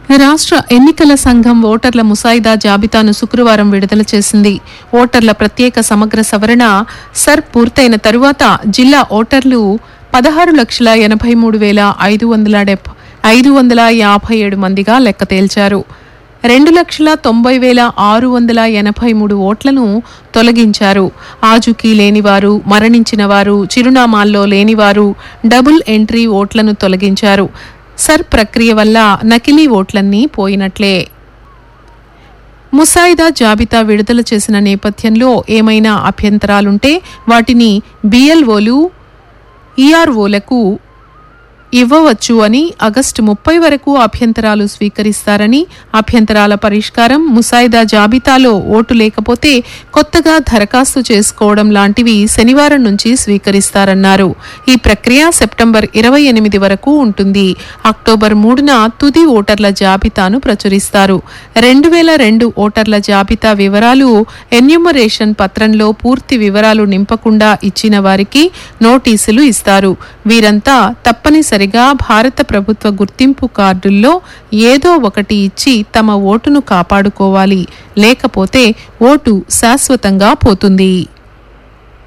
రాష్ట్ర ఎన్నికల సంఘం ఓటర్ల ముసాయిదా జాబితాను శుక్రవారం విడుదల చేసింది ఓటర్ల ప్రత్యేక సమగ్ర సవరణ సర్ పూర్తయిన తరువాత జిల్లా ఓటర్లు పదహారు లక్షల ఎనభై మూడు వేల ఐదు వందల డెబ్ ఐదు వందల యాభై ఏడు మందిగా లెక్క తేల్చారు రెండు లక్షల తొంభై వేల ఆరు వందల ఎనభై మూడు ఓట్లను తొలగించారు ఆజుకీ లేనివారు మరణించిన వారు చిరునామాల్లో లేనివారు డబుల్ ఎంట్రీ ఓట్లను తొలగించారు సర్ ప్రక్రియ వల్ల నకిలీ ఓట్లన్నీ పోయినట్లే ముసాయిదా జాబితా విడుదల చేసిన నేపథ్యంలో ఏమైనా అభ్యంతరాలుంటే వాటిని బిఎల్ఓలు ఈఆర్ఓలకు ఇవ్వవచ్చు అని ఆగస్టు ముప్పై వరకు అభ్యంతరాలు స్వీకరిస్తారని అభ్యంతరాల పరిష్కారం ముసాయిదా జాబితాలో ఓటు లేకపోతే కొత్తగా దరఖాస్తు చేసుకోవడం లాంటివి శనివారం నుంచి స్వీకరిస్తారన్నారు ఈ ప్రక్రియ సెప్టెంబర్ ఇరవై ఎనిమిది వరకు ఉంటుంది అక్టోబర్ మూడున తుది ఓటర్ల జాబితాను ప్రచురిస్తారు రెండు వేల రెండు ఓటర్ల జాబితా వివరాలు ఎన్యూమరేషన్ పత్రంలో పూర్తి వివరాలు నింపకుండా ఇచ్చిన వారికి నోటీసులు ఇస్తారు వీరంతా తప్పనిసరిగా భారత ప్రభుత్వ గుర్తింపు కార్డుల్లో ఏదో ఒకటి ఇచ్చి తమ ఓటును కాపాడుకోవాలి లేకపోతే ఓటు శాశ్వతంగా పోతుంది